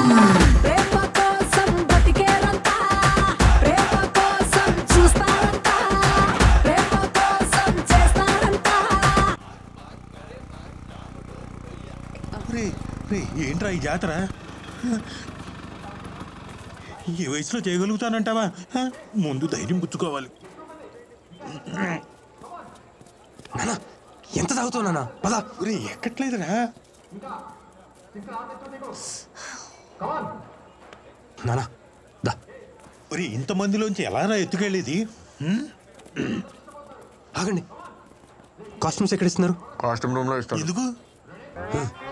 ప్రేమ కోసం బ్రతికేరంతా ప్రేమ కోసం చూస్తారంతా ప్రేమ కోసం చేస్తారంతా రే రే ఏంట్రా ఈ జాతర ఈ వయసులో చేయగలుగుతానంటావా హ? ముందు ధైర్యం పుచ్చుకోవాలి నానా ఎంత తాగుతావు నానా పద రే ఎక్కట్లేదురా నానా దా ఒరే ఇంతమందిలోంచి ఎలారా ఎత్తుకెళ్ళేది ఆగండి కాస్ట్యూమ్స్ ఎక్కడ ఇస్తున్నారు కాస్ట్యూమ్ రూమ్ లో ఇస్తాను ఎందుకు